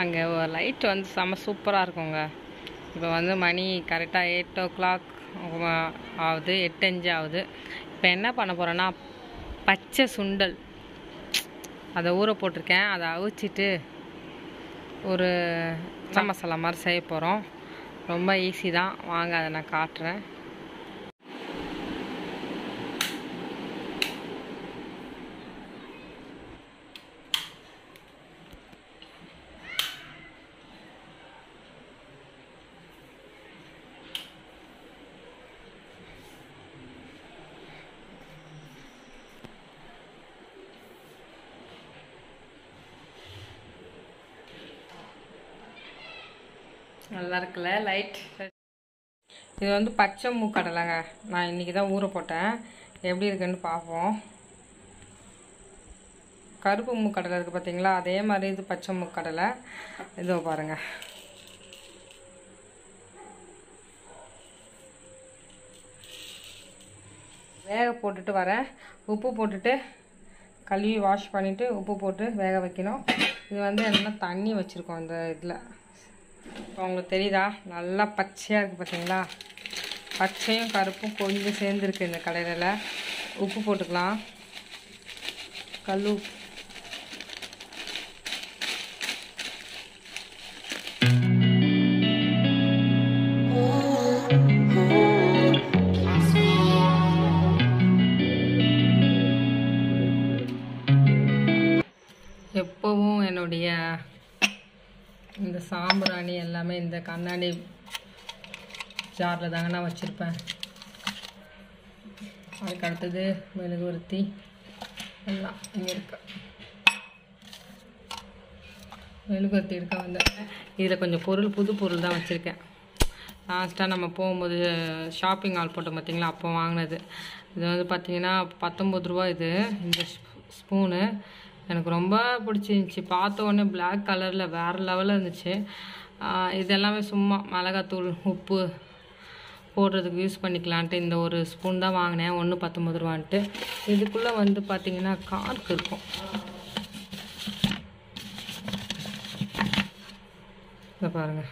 அங்கே லைட் வந்து செம்ம சூப்பராக இருக்குங்க இப்போ வந்து மணி கரெக்டாக எயிட் ஓ கிளாக் ஆகுது எட்டு அஞ்சு ஆகுது இப்போ என்ன பண்ண போகிறேன்னா பச்சை சுண்டல் அதை ஊற போட்டிருக்கேன் அதை அவிச்சிட்டு ஒரு மசாலா மசாலா மாதிரி செய்ய போகிறோம் ரொம்ப ஈஸி தான் வாங்க அதை நான் காட்டுறேன் நல்லா இருக்குல்ல லைட் இது வந்து பச்சை மூக்கடலைங்க நான் இன்றைக்கி தான் ஊற போட்டேன் எப்படி இருக்குன்னு பார்ப்போம் கருப்பு மூக்கடலை இருக்குது பார்த்தீங்களா அதே மாதிரி இது பச்சை மூக்கடலை இதோ பாருங்கள் வேக போட்டுட்டு வரேன் உப்பு போட்டுட்டு கழுவி வாஷ் பண்ணிவிட்டு உப்பு போட்டு வேக வைக்கணும் இது வந்து என்ன தண்ணி வச்சுருக்கோம் இந்த இதில் இப்போ உங்களுக்கு தெரியுதா நல்லா பச்சையாக இருக்குது பார்த்தீங்களா பச்சையும் கருப்பும் கொஞ்சம் சேர்ந்துருக்கு இந்த கடையில் உப்பு போட்டுக்கலாம் கல் உப்பு எப்போவும் என்னுடைய இந்த சாம்பிராணி எல்லாமே இந்த கண்ணாடி ஜாரில் தாங்க நான் வச்சுருப்பேன் அதுக்கு அடுத்தது மெழுகுவர்த்தி எல்லாம் இங்கே இருக்கு மெழுகுவர்த்தி எடுக்க வந்தேன் இதில் கொஞ்சம் பொருள் புது பொருள் தான் வச்சுருக்கேன் லாஸ்ட்டாக நம்ம போகும்போது ஷாப்பிங் ஆல் போட்டோம் பார்த்தீங்களா அப்போ வாங்கினது இது வந்து பார்த்தீங்கன்னா பத்தொம்பது ரூபா இது இந்த ஸ்பூனு எனக்கு ரொம்ப பிடிச்சிருந்துச்சி பார்த்த உடனே பிளாக் கலரில் வேறு லெவலில் இருந்துச்சு ஆஹ் இது எல்லாமே சும்மா மிளகாத்தூள் உப்பு போடுறதுக்கு யூஸ் பண்ணிக்கலான்ட்டு இந்த ஒரு ஸ்பூன் தான் வாங்கினேன் ஒன்று பத்தொம்பது ரூபான்ட்டு இதுக்குள்ளே வந்து பார்த்தீங்கன்னா கார்க் இருக்கும் இதை பாருங்கள்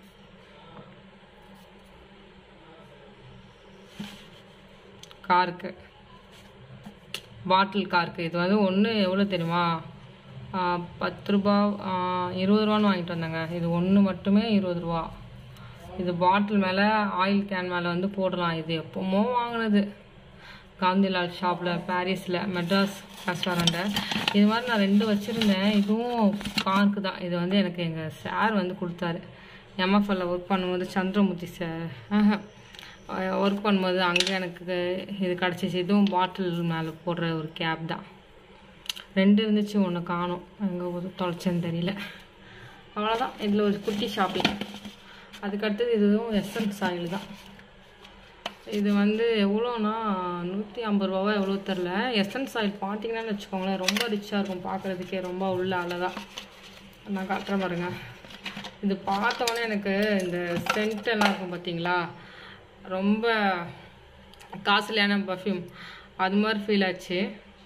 காருக்கு பாட்டில் காருக்கு இது வந்து ஒன்று எவ்வளோ தெரியுமா ஆ, பத்து ரூபா ஆ, இருபது ரூபான்னு வாங்கிட்டு வந்தாங்க இது ஒன்று மட்டுமே இருபது ரூபா இது பாட்டில் மேலே ஆயில் கேன் மேலே வந்து போடலாம் இது எப்போமோ வாங்கினது காந்திலால் ஷாப்பில் பாரிஸில் மெட்ராஸ் ரெஸ்டாரண்ட்டை இது மாதிரி நான் ரெண்டு வச்சுருந்தேன் இதுவும் கார்க்கு தான் இது வந்து எனக்கு எங்கள் சார் வந்து கொடுத்தாரு எம்எஃப்எல்ல ஒர்க் பண்ணும்போது சந்திரமூர்த்தி சார் ஒர்க் பண்ணும்போது அங்கே எனக்கு இது கிடச்சிச்சு இதுவும் பாட்டில் மேலே போடுற ஒரு கேப் தான் ரெண்டு இருந்துச்சு ஒன்று காணும் எங்கே ஒரு தொலைச்சேன்னு தெரியல அவ்வளோதான் இதில் ஒரு குட்டி ஷாப்பிங் அதுக்கடுத்தது இதுவும் எஸ்என்ஸ் ஆயில் தான் இது வந்து எவ்வளோனா நூற்றி ஐம்பது ரூபாவா எவ்வளோ தெரில எசன்ஸ் ஆயில் பார்த்தீங்கன்னு வச்சுக்கோங்களேன் ரொம்ப ரிச்சாக இருக்கும் பார்க்குறதுக்கே ரொம்ப உள்ள அழகா நான் காட்டுறேன் பாருங்க இது பார்த்தோன்னே எனக்கு இந்த சென்ட் எல்லாம் இருக்கும் பார்த்தீங்களா ரொம்ப காஸ்ட்லியான பர்ஃப்யூம் அது மாதிரி ஃபீல் ஆச்சு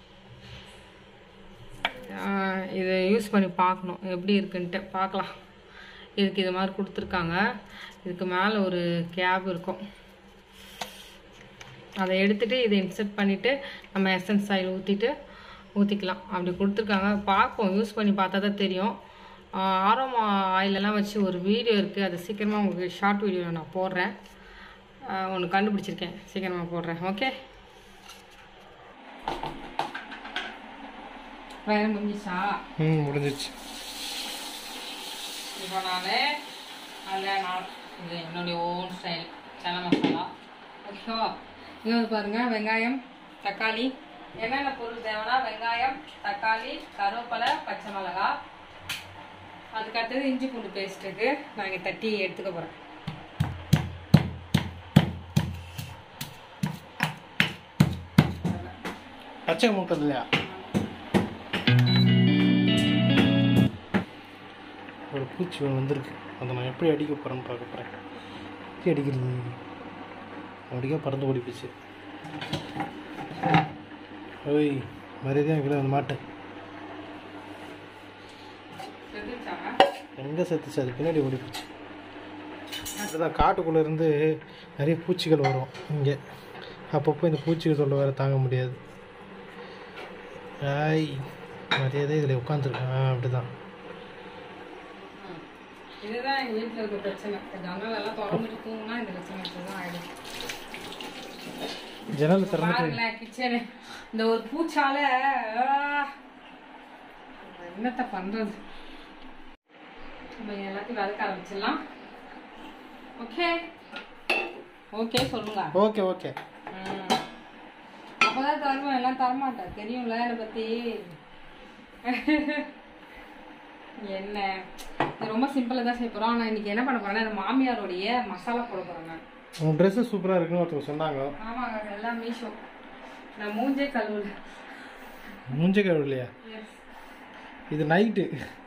ஆஹ் இதை யூஸ் பண்ணி பார்க்கணும் எப்படி இருக்குன்ட்டு பார்க்கலாம் இதுக்கு இது மாதிரி கொடுத்துருக்காங்க இதுக்கு மேலே ஒரு கேப் இருக்கும் அதை எடுத்துட்டு இதை இன்செர்ட் பண்ணிவிட்டு நம்ம எசன்ஸ் ஆயில் ஊற்றிட்டு ஊற்றிக்கலாம் அப்படி கொடுத்துருக்காங்க பார்ப்போம் யூஸ் பண்ணி பார்த்தா தான் தெரியும் ஆரோமா ஆயிலெல்லாம் வச்சு ஒரு வீடியோ இருக்குது அது சீக்கிரமாக உங்களுக்கு ஷார்ட் வீடியோ நான் போடுறேன் ஒன்று கண்டுபிடிச்சிருக்கேன் சீக்கிரமாக போடுறேன் ஓகே வேறு முடிஞ்சிச்சா ம் முடிஞ்சிச்சு இப்போ நான் அதில் நான் இது என்னுடைய ஓன் ஸ்டைல் சன மசாலா ஓகேவா இது வந்து பாருங்கள் வெங்காயம் தக்காளி என்னென்ன பொருள் தேவைன்னா வெங்காயம் தக்காளி கருவேப்பிலை பச்சை மிளகாய் அதுக்கு அடுத்தது இஞ்சி பூண்டு பேஸ்ட் இருக்கு நான் இங்கே தட்டி எடுத்துக்க போகிறேன் பச்சை மூட்டை இல்லையா ஒரு பூச்சி ஒன்று வந்திருக்கு அதை நான் எப்படி அடிக்க போகிறேன்னு பார்க்க போகிறேன் எப்படி அடிக்கிறது அப்படிக்கா பறந்து ஓடி போச்சு ஓய் மரியாதையாக கீழே வந்து மாட்டேன் செஞ்சுச்சாங்க எங்கே செத்துச்சு அது பின்னாடி ஓடி போச்சு அதுதான் காட்டுக்குள்ளே இருந்து நிறைய பூச்சிகள் வரும் இங்கே அப்பப்போ இந்த பூச்சிகள் தொல்லை வேறு தாங்க முடியாது ஆய் மரியாதை இதில் உட்காந்துருக்கேன் அப்படிதான் இதுதான் எங்கள் வீட்டில் இருக்க பிரச்சனை ஜன்னல் எல்லாம் திறந்துட்டு தூங்கினா இந்த பிரச்சனை தான் ஆயிடும் ஜன்னல் திறந்து பாருங்களேன் கிச்சனு இந்த ஒரு பூச்சால ஆ, என்னத்த பண்றது நம்ம எல்லாத்தையும் வதக்க ஆரம்பிச்சிடலாம் ஓகே ஓகே சொல்லுங்க ஓகே ஓகே ம். அப்பதான் தருவேன் எல்லாம் தரமாட்டேன் தெரியும்ல என்னை பத்தி என்ன இது ரொம்ப சிம்பிளா தான் செய்ய போறோம் ஆனா இன்னைக்கு என்ன பண்ண போறேன்னா இந்த மாமியாருடைய மசாலா போட போறேன் நான் உன் ட்ரெஸ்ஸு சூப்பராக இருக்குன்னு ஒருத்தவங்க சொன்னாங்க ஆமாங்க எல்லாம் மீஷோ நான் மூஞ்சே கழுவுல மூஞ்ச கழுவு இல்லையா இது நைட்டு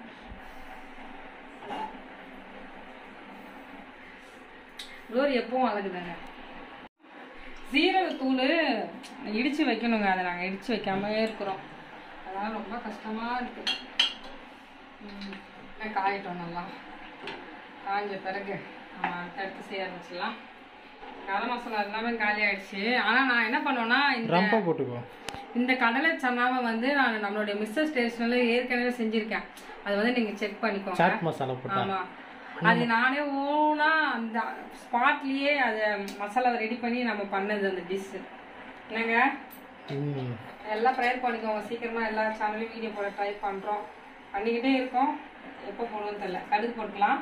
குளோரி எப்பவும் அழகுதாங்க சீரகத்தூள் இடிச்சு வைக்கணுங்க அதை நாங்கள் இடிச்சு வைக்காமலே இருக்கிறோம் அதெல்லாம் ரொம்ப கஷ்டமா இருக்கு ம், நான் காயிட்டோம் நல்லா காய்ஞ்ச பிறகு நம்ம அடுத்தடுத்து செய்ய ஆரம்பிச்சிடலாம் கரம் மசாலா எல்லாமே காலி ஆயிடுச்சு ஆனால் நான் என்ன பண்ணுவேன்னா இந்த ரம்பா போட்டுக்கோ இந்த கடலை சன்னாவை வந்து நான் நம்மளுடைய மிஸ்டர் ஸ்டேஷன்ல ஏற்கனவே செஞ்சிருக்கேன் அது வந்து நீங்க செக் பண்ணிக்கோங்க சாட் மசாலா போட்டா ஆமா அது நானே ஓனா அந்த ஸ்பாட்லயே அத மசாலாவை ரெடி பண்ணி நம்ம பண்ணது அந்த டிஷ் என்னங்க ம் எல்லாம் ப்ரேயர் பண்ணிக்கோங்க சீக்கிரமா எல்லா சேனலையும் வீடியோ போட ட்ரை பண்றோம் பண்ணிக்கிட்டே இருக்கோம் எப்போ போடணும்னு தெரியல கடுகு போட்டுக்கலாம்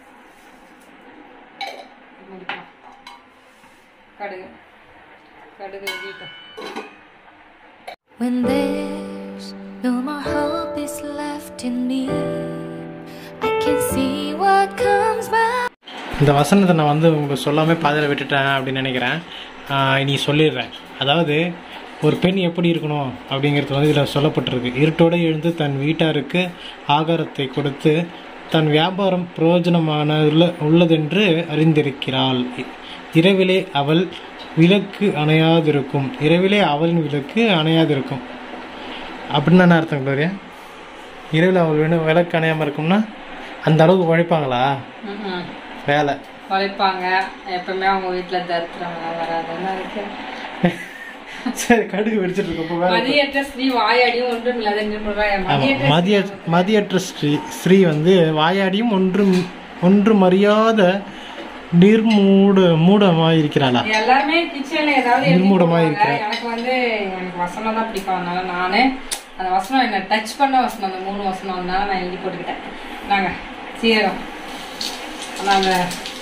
முடிக்கலாம் கடுகு கடுகு வீட்டும் When there's no more hope is left in me, I can see what comes by. இந்த வசனத்தை நான் வந்து உங்களுக்கு சொல்லாமல் பாதையில் விட்டுட்டேன் அப்படின்னு நினைக்கிறேன் ஆஹ் இனி சொல்லிடுறேன் அதாவது ஒரு பெண் எப்படி இருக்கணும் அப்படிங்கிறது வந்து இதில் சொல்லப்பட்டிருக்கு இருட்டோடு எழுந்து தன் வீட்டாருக்கு ஆகாரத்தை கொடுத்து தன் வியாபாரம் பிரயோஜனமான உள்ள- உள்ளதென்று அறிந்திருக்கிறாள் இ- இரவிலே அவள் விளக்கு அணையாதிருக்கும் இரவிலே அவளின் விளக்கு அணையாதிருக்கும் அப்படின்னு என்ன அர்த்தம் குளோரியா இரவில் அவள் வேணும் விளக்கு அணையாமல் இருக்கும்னா அந்த அளவுக்கு உழைப்பாங்களா ம்ம். வேலை உழைப்பாங்க எப்பவுமே அவங்க வீட்டுல தரித்திரமா வராதுன்னு இருக்கு சரி கடுகு வெடிச்சிட்டு இருக்கப்போ வேலை மதியற்ற ஸ்ரீ வாயாடியும் ஒன்றும் இல்லாத நிர்மலா மதியற்ற மதிய மதியற்ற ஸ்ரீ ஸ்ரீ வந்து வாயாடியும் ஒன்றும் ஒன்றும் அறியாத நிர்மூட மூடமாக இருக்கிறாளா எல்லாருமே கிச்சன்ல ஏதாவது எழுதி நிர்மூலமா போடுவாங்க. இருக்கிறேன். எனக்கு வந்து எனக்கு வசனம் தான் பிடிக்கும் அதனால நானு அந்த வசனம் என்ன டச் பண்ண வசனம் அந்த மூணு வசனம் அதனால நான் எழுதி போட்டுக்கிட்டேன் நாங்க சீரகம் ஆனா அந்த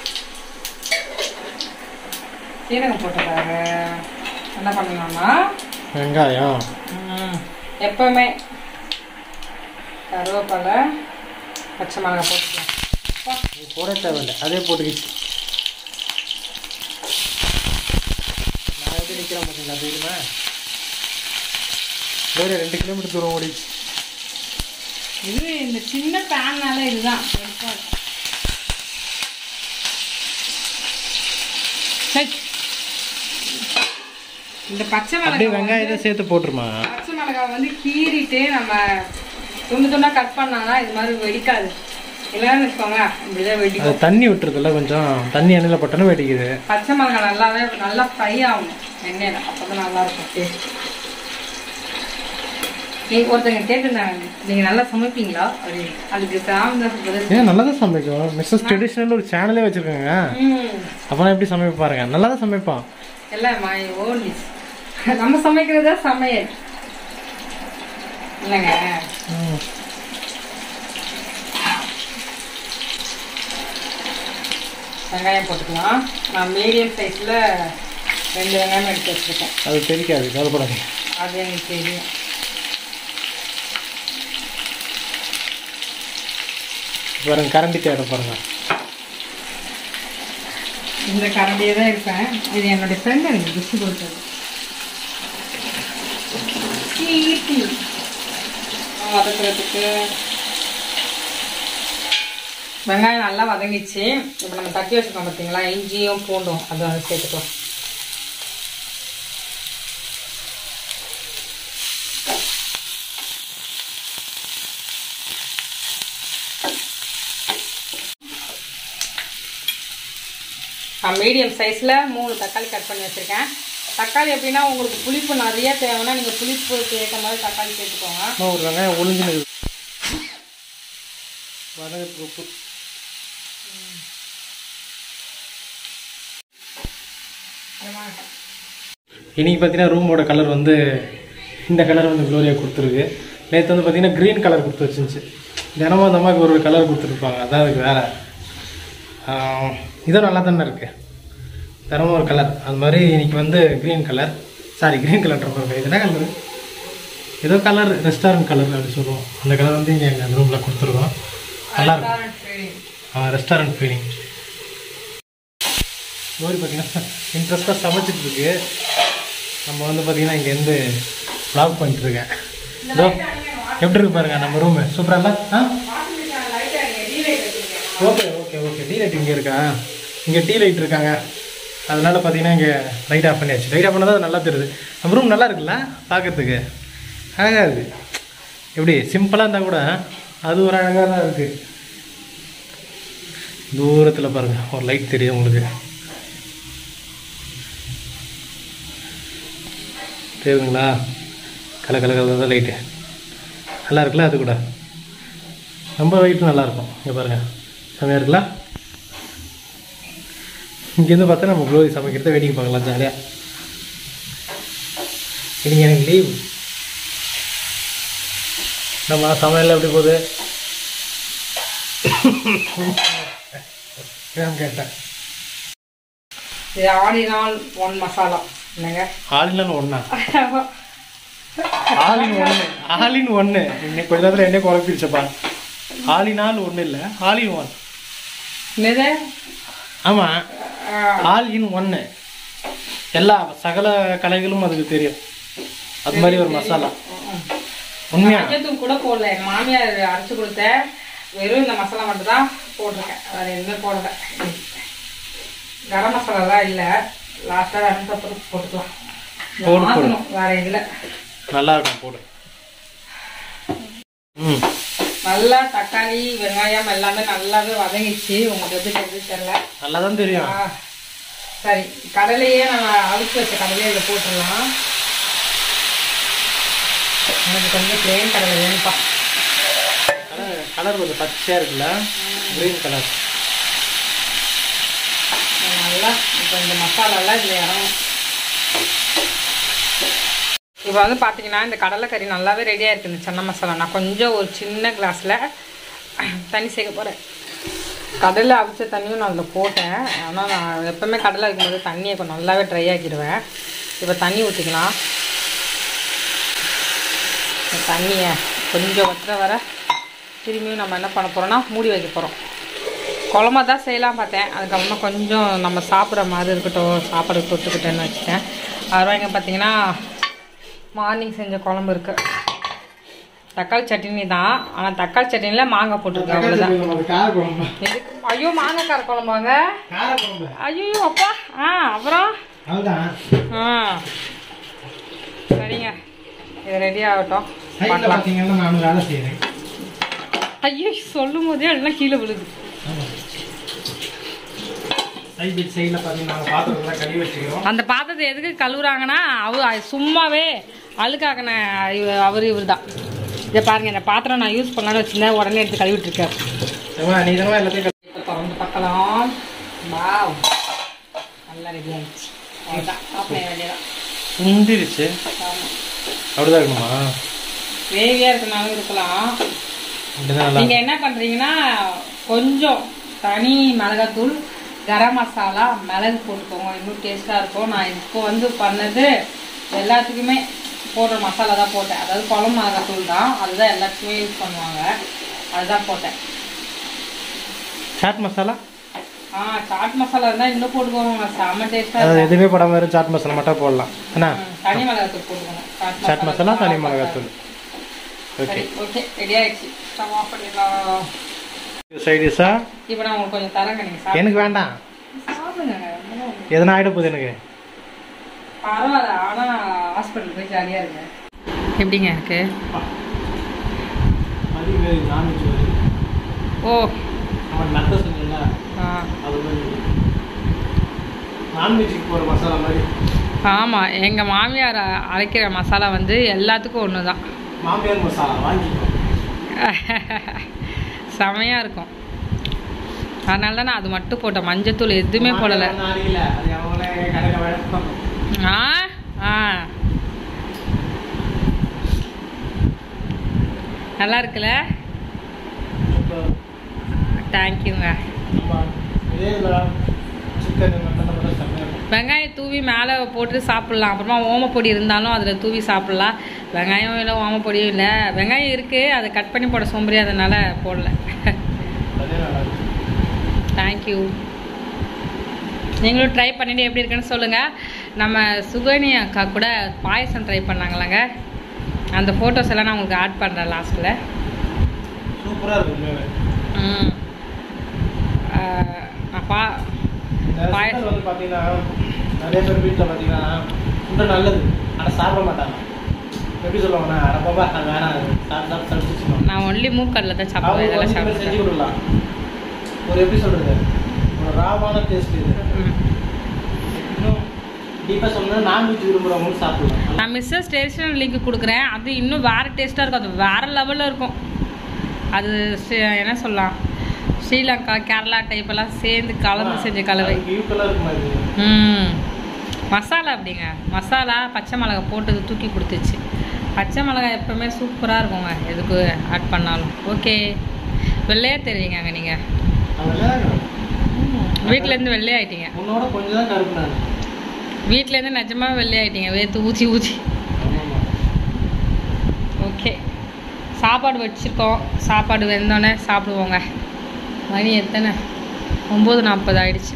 சீரகம் போட்டுக்காக என்ன பண்ணலாம்னா வெங்காயம் ம், எப்பவுமே கருவேப்பிலை பச்சை மிளகாய் போட்டுக்கலாம் நீ போட தேவையில்லை அதே போட்டுக்கிச்சு நான் எப்படி நிற்கிறேன் பார்த்தீங்களா தெரியுமா வேறு ரெண்டு கிலோமீட்டர் தூரம் ஓடிச்சு இது இந்த சின்ன பேன்னால இதுதான் பெருசா இருக்கும். சரி. இந்த பச்சை அப்படியே மிளகாய் வெங்காயத்தை சேர்த்து போட்டுருமா பச்சை மிளகாய் வந்து கீறிட்டு நம்ம துண்டு துண்டா கட் பண்ணாதான் இது மாதிரி வெடிக்காது இல்லைன்னு வச்சுக்கோங்களேன் இப்படிதான் அது வெடிக்கும் தண்ணி விட்டுறதுல கொஞ்சம் தண்ணி எண்ணெயில் போட்டோன்னா வெடிக்குது பச்சை மிளகாய் நல்லாவே நல்லா ஃப்ரை ஆகணும் எண்ணெயில் அப்பதான் நல்லா இருக்கும் டேஸ்ட் நீங்க ஒருத்தங்க கேட்டிருந்தாங்க நீங்க நல்லா சமைப்பீங்களா அப்படின்னு அதுக்கு சாமி பதில் ஏன் நல்லா தான் சமைக்கும் மிஸ்ஸஸ் ட்ரெடிஷ்னல் ஒரு சேனலே வச்சுருக்காங்க ம் அப்போலாம் எப்படி சமைப்ப பாருங்க நல்லா தான் சமைப்பான் எல்லாம் மை ஓன் டிஷ் நம்ம சமைக்கிறதா சமையல் இல்லைங்க ம். வெங்காயம் போட்டுக்கலாம் நான் மீடியம் சைஸில் ரெண்டு வெங்காயம் எடுத்து வச்சுருக்கேன் அது தெரிக்காது கவலைப்படாதீங்க அது எனக்கு தெரியும் பாருங்க கரண்டி தேவை பாருங்க இந்த கரண்டியே தான் இருப்பேன் இது என்னுடைய ஃப்ரெண்ட் எனக்கு டிஷ் கொடுத்தது கீர்த்தி வதக்குறதுக்கு வெங்காயம் நல்லா வதங்கிச்சு இப்போ நம்ம தட்டி வச்சுக்கோம் பார்த்தீங்களா இஞ்சியும் பூண்டும் அது வந்து சேர்த்துக்கலாம் மீடியம் சைஸில் மூணு தக்காளி கட் பண்ணி வச்சுருக்கேன் தக்காளி எப்படின்னா உங்களுக்கு புளிப்பு நிறைய தேவைன்னா நீங்கள் புளிப்புக்கு ஏற்ற மாதிரி தக்காளி சேர்த்துக்கோங்க அம்மா ஒரு வெங்காயம் ஒளிஞ்சுன்னு இருக்குது. வதங்கறதுக்கு உப்பு இன்னைக்கு பார்த்தீங்கன்னா ரூமோட கலர் வந்து இந்த கலர் வந்து க்ளோரியா கொடுத்துருக்கு நேற்று வந்து பார்த்தீங்கன்னா க்ரீன் கலர் கொடுத்து வச்சுருந்துச்சு தினமும் அந்த அம்மாவுக்கு ஒரு கலர் கொடுத்துருப்பாங்க அதான் அதுக்கு வேறு இதுவும் நல்லா தானே இருக்குது தினமும் ஒரு கலர் அது மாதிரி இன்னைக்கு வந்து green colour sorry green colour இது என்ன கலர் ஏதோ கலர் ரெஸ்டாரண்ட் கலர் அப்படி சொல்லுவோம் அந்த கலர் வந்து இங்கே எங்கள் ரூமில் கொடுத்துருக்கோம் நல்லா இருக்கும் ரெஸ்டாரண்ட் ஃபீலிங் மாதிரி பார்த்தீங்கன்னா இன்ட்ரெஸ்ட்டாக சமைச்சிட்டு இருக்கு நம்ம வந்து பார்த்தீங்கன்னா இங்கேருந்து வ்ளாக் பண்ணிட்டு இருக்கேன் இதோ எப்படி இருக்கு பாருங்க நம்ம ரூமு சூப்பராக இல்லை ஆ okay okay okay tea light இங்கே இருக்கா இங்கே டீ லைட் இருக்காங்க அதனால பார்த்தீங்கன்னா இங்கே லைட் ஆஃப் பண்ணியாச்சு லைட் ஆஃப் பண்ணால் தான் நல்லா தெரியுது நம்ம ரூம் நல்லா இருக்குல்ல பார்க்கறதுக்கு அழகாக இருக்குது எப்படி சிம்பிளாக இருந்தால் கூட அது ஒரு அழகாக தான் இருக்குது தூரத்தில் பாருங்கள் ஒரு லைட் தெரியும் உங்களுக்கு தெரியுதுங்களா கல கல கல தான் லைட்டு நல்லா இருக்குல்ல அது கூட ரொம்ப லைட்டும் நல்லாயிருக்கும் இங்கே பாருங்கள் செம்மையாக இருக்குல்ல இங்கேருந்து பார்த்தா நம்ம குளோரி சமைக்கிறத வேடிக்கை பார்க்கலாம் ஜாலியாக இன்னைக்கு எனக்கு லீவ் நம்ம சமையல் எப்படி போகுது ஏன் கேட்டேன் இது ஆடினால் ஒன் மசாலா என்னங்க ஆளின் ஒன்றா ஆளின் ஒன்று ஆளின் ஒன்று இன்னைக்கு கொஞ்ச நேரத்தில் என்ன குழப்பிடுச்சப்பா ஆளினால் ஒன்றும் இல்லை ஆளின் ஒன் என்னது ஆமாம் ஆல் இன் ஒன்று எல்லா சகல கலைகளும் அதுக்கு தெரியும் அது மாதிரி ஒரு மசாலா உண்மையா மஞ்சத்தூள் கூட போடல எங்க மாமியார் அரைச்சு கொடுத்த வெறும் இந்த மசாலா மட்டும் தான் போட்டிருக்கேன் வேற எதுவுமே போடல கரம் மசாலாலாம் இல்லை லாஸ்ட்டாக அனுப்பி போட்டுக்கலாம் இதை போடு, போடு. மாத்தணும், வேற இல்லை நல்லா இருக்கும் போடு ம் நல்லா தக்காளி வெங்காயம் எல்லாமே நல்லாவே வதங்கிச்சு உங்களுக்கு எப்படி தெரியுது தெரியல நல்லா தான் தெரியும் ஆ, சரி கடலையே நம்ம அவிச்சு வச்ச கடலையே இதில் போட்டுடலாம் எனக்கு கொஞ்சம் பிளேன் கடலை வேணும்ப்பா கலர் கலர் கொஞ்சம் பச்சையாக இருக்குல்ல க்ரீன் கலர் நல்லா இப்போ இந்த மசாலாலாம் இதில் இறங்கும் இப்போ வந்து பார்த்தீங்கன்னா இந்த கடலைக்கறி நல்லாவே ரெடியாக இருக்குது இந்த சன்னா மசாலா நான் கொஞ்சம் ஒரு சின்ன கிளாஸில் தண்ணி சேர்க்க போகிறேன் கடலை அவிச்ச தண்ணியும் நான் அதில் போட்டேன் ஆனால் நான் எப்போவுமே கடலை வைக்கும்போது தண்ணியை கொஞ்சம் நல்லாவே ட்ரை ஆக்கிடுவேன் இப்போ தண்ணி ஊற்றிக்கலாம் இந்த தண்ணியை கொஞ்சம் வற்ற வர திரும்பியும் நம்ம என்ன பண்ண போகிறோம்னா மூடி வைக்க போகிறோம் குழம்பா தான் செய்யலாம் பார்த்தேன் அதுக்கப்புறமா கொஞ்சம் நம்ம சாப்பிட்ற மாதிரி இருக்கட்டும் சாப்பாடு தொட்டுக்கிட்டேன்னு வச்சுட்டேன் அப்புறம் இங்கே பார்த்தீங்கன்னா மார்னிங் செஞ்ச குழம்பு இருக்குது தக்காளி சட்னி தான் ஆனால் தக்காளி சட்னியில் மாங்காய் போட்டிருக்கு அவ்வளோதான் கார குழம்பு எதுக்கு ஐயோ மாங்காய் கார குழம்பாங்க கார குழம்பு ஐயோ அப்பா ஆ அப்புறம் அதுதான் ஆ சரிங்க இது ரெடி ஆகட்டும் சைடில் பார்க்கலாம் பார்த்தீங்கன்னா நான் வேலை செய்கிறேன் ஐயோ சொல்லும் போதே எல்லாம் கீழே விழுது சைட் பை சைடில் பார்த்தீங்கன்னா நாங்கள் பாத்திரம்லாம் கழுவி வச்சுக்கிறோம் அந்த பாத்திரத்தை எதுக்கு கழுவுறாங்கன்னா அவ சும்மாவே அழுக்காக்கின அவர் இவர் தான் இதை பாருங்க இந்த பாத்திரம் நான் யூஸ் பண்ணலான்னு வச்சிருந்தேன் உடனே எடுத்து கழுவிட்டு இருக்கேன் ஏம்மா, நீ தானே எல்லாத்தையும் கழுவி- இப்போ திறந்து பார்க்கலாம் வாவ் நல்லா ரெடி ஆயிடுச்சு அவ்வளோதான் ஆஃப் பண்ண வேண்டியதான் சுண்டிருச்சு அப்படிதான் இருக்குமா கிரேவியாக இருக்கனாலும் இருக்கலாம் அப்படிதான் நல்லா நீங்கள் என்ன பண்ணுறீங்கன்னா கொஞ்சம் தனி மிளகாத்தூள் கரம் மசாலா மிளகு போட்டுக்கோங்க இன்னும் டேஸ்ட்டாக இருக்கும் நான் இப்போ வந்து பண்ணது எல்லாத்துக்குமே போடுற மசாலா தான் போட்டேன் அதாவது குழம்பு மிளகாத்தூள் தான் அதுதான் எல்லாத்துக்குமே யூஸ் பண்ணுவாங்க அதுதான் போட்டேன் சாட் மசாலா ஆ சாட் மசாலா இருந்தால் இன்னும் போட்டுக்கோங்க செம்ம டேஸ்ட்டாக அது எதுவுமே போடாம வெறும் சாட் மசாலா மட்டும் போடலாம் என்ன தனி மிளகாத்தூள் போட்டுக்கோங்க சாட் மசாலா தனி மிளகாத்தூள் ஓகே சரி ஓகே ரெடி ஆயிடுச்சு ஸ்டவ் ஆஃப் பண்ணிடலாம் சைடிஷா இப்போ நான் உங்களுக்கு கொஞ்சம் தரேங்க நீங்கள் சாப்பிடுங்க எனக்கு வேண்டாம் சாப்பிடுங்க ஒண்ணும் இல்ல. எதனா ஆகிட போகுது எனக்கு பரவாயில்ல ஆனால் ஹாஸ்பிட்டல் போய் ஜாலியாக இருங்க எப்படிங்க இருக்கு நான்வெஜ் வருது ஓ அவன் நத்த செஞ்சல ஆ அது மாதிரி நான்வெஜ்ஜுக்கு போகிற மசாலா மாதிரி ஆமாம் எங்கள் மாமியார் அ- அரைக்கிற மசாலா வந்து எல்லாத்துக்கும் ஒன்று தான் மாமியார் மசாலா வாங்கிக்கோ செமையாக இருக்கும் அதனால தான் நான் அது மட்டும் போட்டேன் மஞ்சத்தூள் எதுவுமே போடலை மாமியார் ஒண்ணும் அரைக்கல அது அவங்களே கடையில் வழக்கம் ஆ ஆ நல்லா இருக்குல்ல இப்போ தேங்க்யூங்க நம்ம இதே இதில் சிக்கன் மட்டன் மட்டும் செம்மையாக இருக்கும் வெங்காயம் தூவி மேலே போட்டு சாப்பிட்லாம் அப்புறமா ஓமப்பொடி இருந்தாலும் அதில் தூவி சாப்பிட்லாம் வெங்காயம் இல்லை ஓமப்பொடியும் இல்லை வெங்காயம் இருக்குது அதை கட் பண்ணி போட சோம்பேறி அதனால் போடல அதே நல்லா இருக்கும் தேங்க்யூ நீங்களும் ட்ரை பண்ணிட்டு எப்படி இருக்குன்னு சொல்லுங்கள் நம்ம சுகனி அக்கா கூட பாயசம் ட்ரை பண்ணாங்களாங்க அந்த ஃபோட்டோஸ் எல்லாம் நான் உங்களுக்கு ஆட் பண்ணுறேன் லாஸ்ட்டில் சூப்பராக இருக்கும் உண்மையாவே ம் ஆஹ் நான் பா இந்த பாய- சுண்டல் வந்து பார்த்தீங்கன்னா நிறைய பேர் வீட்டில் பார்த்தீங்கன்னா சுண்டல் நல்லது ஆனால் சாப்பிட மாட்டாங்க எப்படி சொல்லுவாங்கன்னா அடப்பாப்பா அது வேணாம் அது சாப்பிட்டு சாப்பிட்டு சளிச்சிச்சுக்கணும் நான் ஒன்லி மூக்கல்ல தான் சாப்பிடுவேன் அவங்க இதெல்லாம் வந்து செஞ்சு சாப்பிடுவேன் கொடுக்கலாம் ஒரு எப்படி சொல்கிறது ஒரு ராவான டேஸ்ட் இது ம் இன்னும் டீப்பாக சொல்லணும்னா நான்வெஜ் விரும்புகிறவங்களும் சாப்பிடலாம் நான் மிஸ்ஸஸ் ஸ்டேஷன் லிங்க் கொடுக்குறேன் அது இன்னும் வேறு டேஸ்ட்டாக இருக்கும் அது வேறு லெவலில் இருக்கும் அது ஸ்ரீ- என்ன சொல்லலாம் ஸ்ரீலங்கா கேரளா டைப் எல்லாம் சேர்ந்து கலந்து செஞ்ச கலவை ஈக்குவலாக இருக்குமா இது ம் மசாலா அப்படிங்க மசாலா பச்சை மிளகாய் போட்டது தூக்கி கொடுத்துச்சு பச்சை மிளகாய் எப்பவுமே சூப்பராக இருக்குங்க எதுக்கு ஆட் பண்ணாலும் ஓகே வெள்ளையா தெரியுங்க நீங்கள் அதெல்லாம் வீட்டிலேருந்து வெள்ளையாயிட்டீங்க உன்னோட கொஞ்சம் தான் கருப்பு நான் வீட்டிலேருந்து நிஜமாக வெள்ளையாயிட்டீங்க வேர்த்து ஊற்றி ஊற்றி ஆமாம்மா ஓகே சாப்பாடு வச்சுருக்கோம் சாப்பாடு வெந்தோடனே சாப்பிடுவோங்க மணி எத்தனை ஒம்பது நாற்பது ஆயிடுச்சு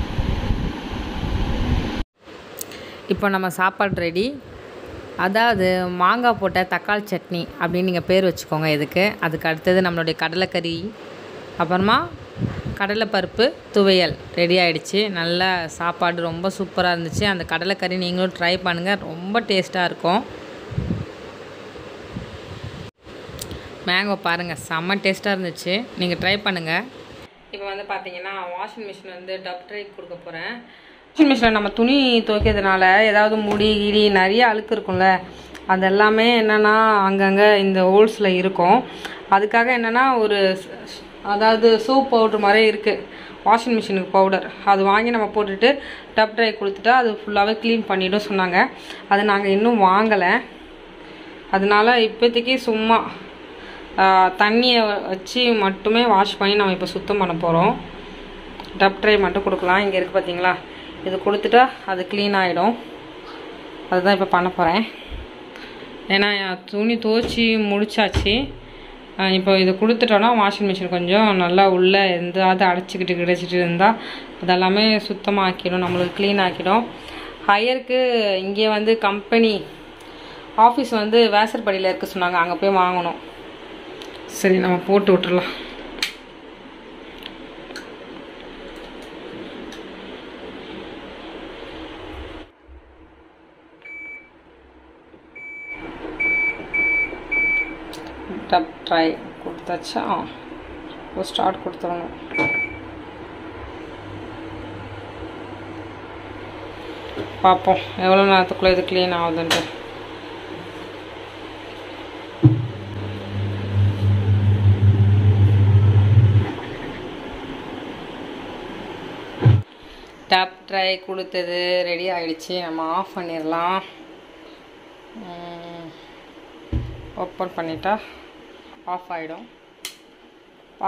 இப்போ நம்ம சாப்பாடு ரெடி அதாவது மாங்காய் போட்ட தக்காளி சட்னி அப்படின்னு நீங்கள் பேர் வச்சுக்கோங்க இதுக்கு அதுக்கு அடுத்தது நம்மளுடைய கடலைக்கறி அப்புறமா கடலைப்பருப்பு துவையல் ரெடி ஆயிடுச்சு நல்ல சாப்பாடு ரொம்ப சூப்பராக இருந்துச்சு அந்த கடலைக்கறி நீங்களும் ட்ரை பண்ணுங்கள் ரொம்ப டேஸ்ட்டாக இருக்கும் மேங்கோ பாருங்கள் செம்ம டேஸ்ட்டாக இருந்துச்சு நீங்கள் ட்ரை பண்ணுங்கள் இப்போ வந்து பார்த்தீங்கன்னா வாஷிங் மிஷின் வந்து டப் ட்ரை கொடுக்க போகிறேன் வாஷிங் மிஷினில் நம்ம துணி துவைக்கிறதுனால ஏதாவது முடி கிடி நிறைய அழுக்கு இருக்கும்ல அது எல்லாமே என்னென்னா அங்கங்கே இந்த ஹோல்ஸில் இருக்கும் அதுக்காக என்னென்னா ஒரு ஸ்- ஸ்- அதாவது சோப் பவுட்ரு மாதிரி இருக்குது வாஷிங் மிஷினுக்கு பவுடர் அது வாங்கி நம்ம போட்டுட்டு டப் ட்ரை கொடுத்துட்டா அது ஃபுல்லாகவே க்ளீன் பண்ணிடும் சொன்னாங்க அது நாங்கள் இன்னும் வாங்கலை அதனால இப்போதைக்கு சும்மா ஆஹ், தண்ணியை வச்சு மட்டுமே வாஷ் பண்ணி நம்ம இப்போ சுத்தம் பண்ண போகிறோம் டப் ட்ரை மட்டும் கொடுக்கலாம் இங்கே இருக்குது பார்த்தீங்களா இது கொடுத்துட்டா அது க்ளீன் ஆகிடும் அதுதான் இப்போ பண்ண போகிறேன் ஏன்னா என் துணி துவச்சி முடிச்சாச்சு ஆஹ், இப்போ இது கொடுத்துட்டோன்னா வாஷிங் மிஷின் கொஞ்சம் நல்லா உள்ளே எந்தாவது அடைச்சிக்கிட்டு கிடைச்சிட்டு இருந்தால் அதெல்லாமே சுத்தமாக ஆக்கிடும் நம்மளுக்கு க்ளீன் ஆக்கிடும் ஹையருக்கு இங்கே வந்து கம்பெனி ஆஃபீஸ் வந்து வேசர்படியில் இருக்க சொன்னாங்க அங்கே போய் வாங்கணும் சரி நம்ம போட்டு விட்டுறலாம் டப் ட்ரை கொடுத்தாச்சா ஒரு ஸ்டார்ட் கொடுத்துடணும் பார்ப்போம் எவ்வளோ நேரத்துக்குள்ளே இது க்ளீன் ஆகுதுன்ட்டு டப் ட்ரை கொடுத்தது ரெடி ஆயிடுச்சு நம்ம ஆஃப் பண்ணிடலாம் ஓப்பன் பண்ணிட்டா ஆஃப் ஆகிடும் வா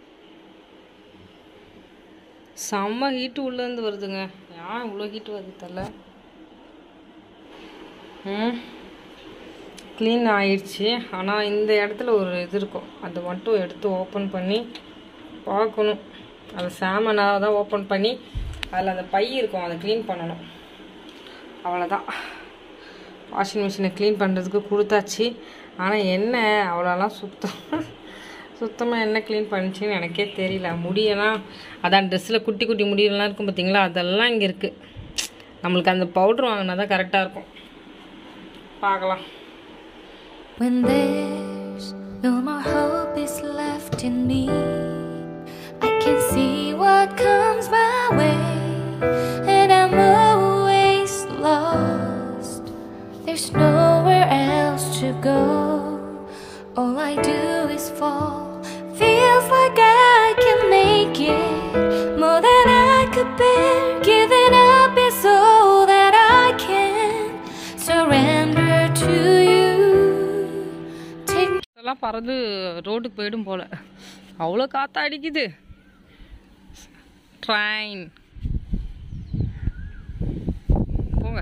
செம்ம ஹீட்டு உள்ளேருந்து வருதுங்க ஏன் இவ்வளோ ஹீட்டு வருது தெரில ம் க்ளீன் ஆயிடுச்சு ஆனால் இந்த இடத்துல ஒரு இது இருக்கும் அது மட்டும் எடுத்து ஓப்பன் பண்ணி பார்க்கணும் அது சாமனாக தான் ஓப்பன் பண்ணி அதில் அந்த பை இருக்கும் அதை க்ளீன் பண்ணணும் அவ்வளோதான் வாஷிங் மிஷினை க்ளீன் பண்ணுறதுக்கு கொடுத்தாச்சு ஆனால் என்ன அவ்வளோலாம் சுத்தம் சுத்தமாக என்ன க்ளீன் பண்ணுச்சுன்னு எனக்கே தெரியல முடியெல்லாம் அதான் ட்ரெஸ்ஸில் குட்டி குட்டி முடியெல்லாம் இருக்கும் பார்த்தீங்களா அதெல்லாம் இங்கே இருக்குது நம்மளுக்கு அந்த பவுட்ரு வாங்கினா தான் கரெக்டாக இருக்கும் பார்க்கலாம் When there's no more hope is left in me, I can see what comes my way, and I'm go. All I do is fall. Feels like I can make it more than I could bear. Giving up is all that I can surrender to you. Take இதெல்லாம் பறந்து ரோட்டுக்கு போயிடும் போல அவ்வளோ காத்தா அடிக்குது train போங்க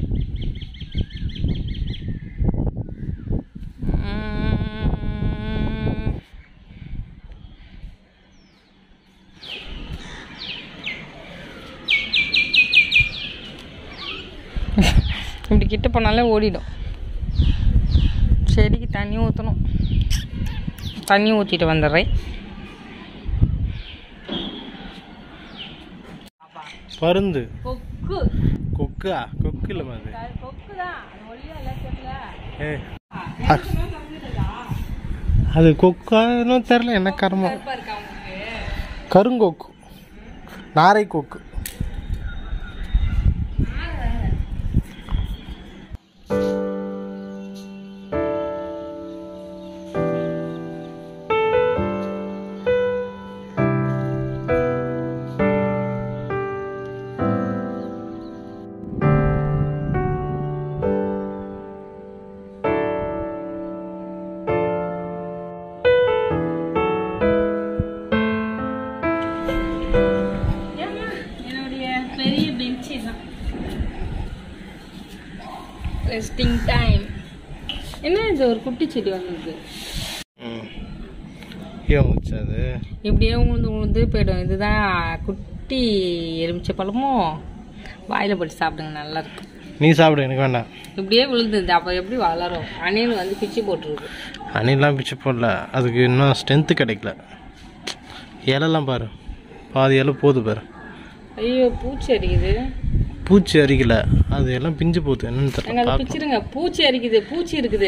உம். இப்படி கிட்ட போனாலே ஓடிடும் செடிக்கு தண்ணி ஊற்றணும் தண்ணி ஊற்றிட்டு வந்துடுறேன் பருந்து கொக்கு கொக்கா கொக்கு இல்லைம்மா அது கொக்கு தான் ஒளியா இல்லை தெரியல ஏ அ- அது கொக்கான்னு தெரில என்ன கர்மம் கருப்பா இருக்கா உங்களுக்கு கருங்கொக்கு நாரை கொக்கு என்னுடைய பெரிய பெஞ்சு தான் ரெஸ்டிங் டைம் என்ன இது ஒரு குட்டி செடி வந்திருக்கு ம் ஏன் முச்சு அது இப்படியே உழுந்து உழுந்து போயிடும் இதுதான் குட்டி எலுமிச்சை பழமும் வாயில் போட்டு சாப்பிடுங்க நல்லா இருக்கும் நீ சாப்பிடு எனக்கு வேண்டாம் இப்படியே விழுந்தது அப்போ எப்படி வளரும் அணில் வந்து பிச்சு போட்டுருக்கு அணிலாம் பிச்சு போடல அதுக்கு இன்னும் ஸ்ட்ரென்த்து கிடைக்கல இலைலாம் பாரு பாதி இலை போகுது பாரு ஐயோ பூச்சி அடிக்குது பூச்சி அரிக்கல அது எல்லாம் பிஞ்சு போகுது என்னன்னு நாங்கள் தெரியல அதை பார்ப்போம் பிச்சிருங்க பூச்சி அரிக்குது பூச்சி இருக்குது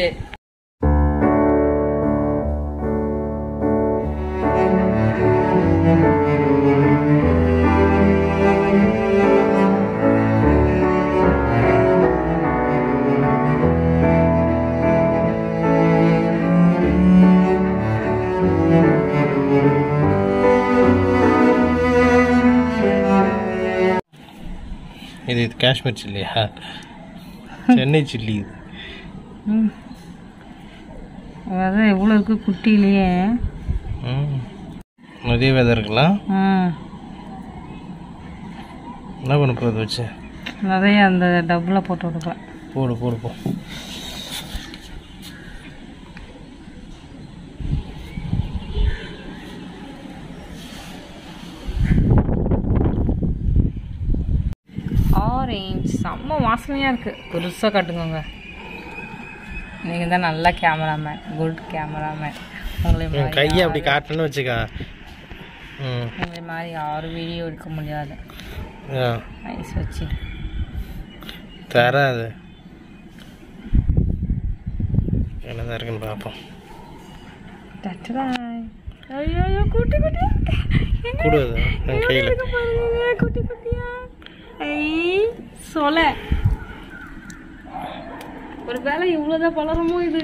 இது இது காஷ்மீர் சில்லியா சென்னை சில்லி இது அதான் எவ்வளோ இருக்கு குட்டிலேயே ம் நிறைய விதை இருக்கலாம் ம் என்ன பண்ண போகுது வச்சு நிறைய அந்த டப்பில் போட்டு விடுக்கலாம் போடு போடு போ ஆரேஞ்ச் செம்ம வாசனையாக இருக்குது பெருசாக காட்டுங்க நீங்கள் தான் நல்ல கேமராமேன் குட் கேமராமேன் உங்களை உன் மாதிரி கையை அப்படி காட்டணும்னு வச்சுக்கா ம் உங்களை மாதிரி யாரும் வீடியோ எடுக்க முடியாது ஆ ஐஸ் வச்சு தராது என்னதான் இருக்குன்னு பார்ப்போம் டட்டராய் ஐயோ ஐயோ குட்டி குட்டியா எங்க கொடு அது என் கையில் இருக்கு பாருங்க குட்டி குட்டியா ஐ சொல ஒரு வேலை இவ்வளோதான் பலரமோ இது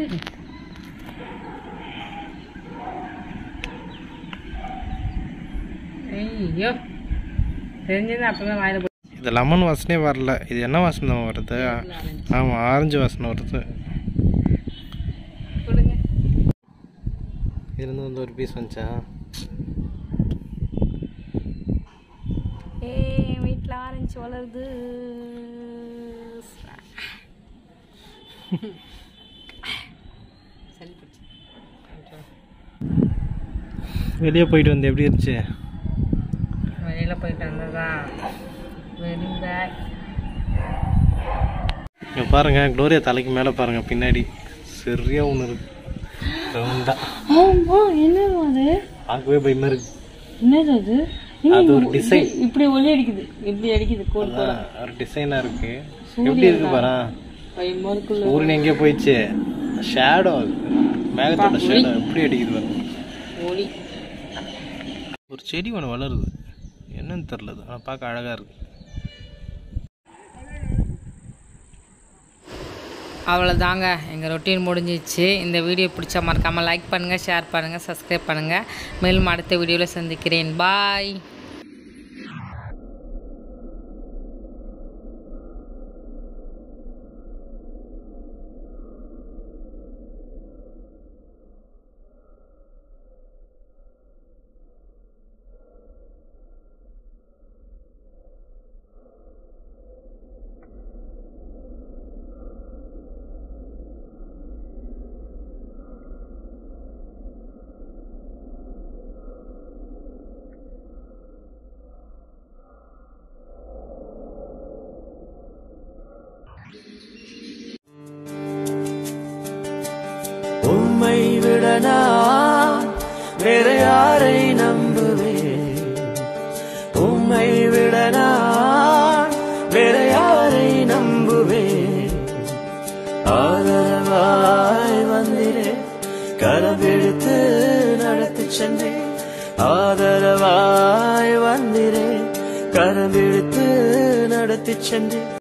ஐயோ தெரிஞ்சது அப்பவே வாயில போட்டு இது லெமன் வாசனே வரல இது என்ன வாசனை வருது ஆமாம் ஆரஞ்சு வாசனை வருது கொடுங்க இருந்து வந்து ஒரு பீஸ் வந்துச்சா ஏ வீட்டில் ஆரஞ்சு வளருது சளி பிடிச்சு வெளியே போயிட்டு வந்து எப்படி இருந்துச்சு வெளியில் போயிட்டு வந்ததான் வெரி பேக் இங்கே பாருங்க க்ளோரியா தலைக்கு மேலே பாருங்க பின்னாடி சரியா ஒன்று இருக்கு ரவுண்டா ஆமா என்னது அது பார்க்கவே பயமா இருக்கு என்னது அது அது ஒரு டிசைன் இப்படி ஒளி அடிக்குது இப்படி அடிக்குது கோடு கோடா ஒரு டிசைனாக இருக்கு எப்படி இருக்கு பாரு பயமா இருக்குல்ல சூரியன் எங்கேயோ போயிடுச்சு ஷேடோ மேகத்தோட ஷேடோ எப்படி அடிக்குது பாருங்க ஒளி ஒரு செடி ஒன்று வளருது என்னன்னு தெரில அது ஆனால் பார்க்க அழகாக இருக்கு அவ்வளோதாங்க எங்கள் ரொட்டீன் முடிஞ்சிச்சு இந்த வீடியோ பிடிச்சா மறக்காமல் லைக் பண்ணுங்கள் ஷேர் பண்ணுங்கள் சப்ஸ்கிரைப் பண்ணுங்கள் மேலும் அடுத்த வீடியோவில் சந்திக்கிறேன் பாய் உம்மை விட நான் வேற யாரை நம்புவேன் உம்மை விட நான் வேற யாரை நம்புவேன் ஆதரவாய் வந்திரே கரவெடுத்து நடத்தி சென்றேன் ஆதரவாய் வந்திரே கரவெடுத்து நடத்தி சென்றேன்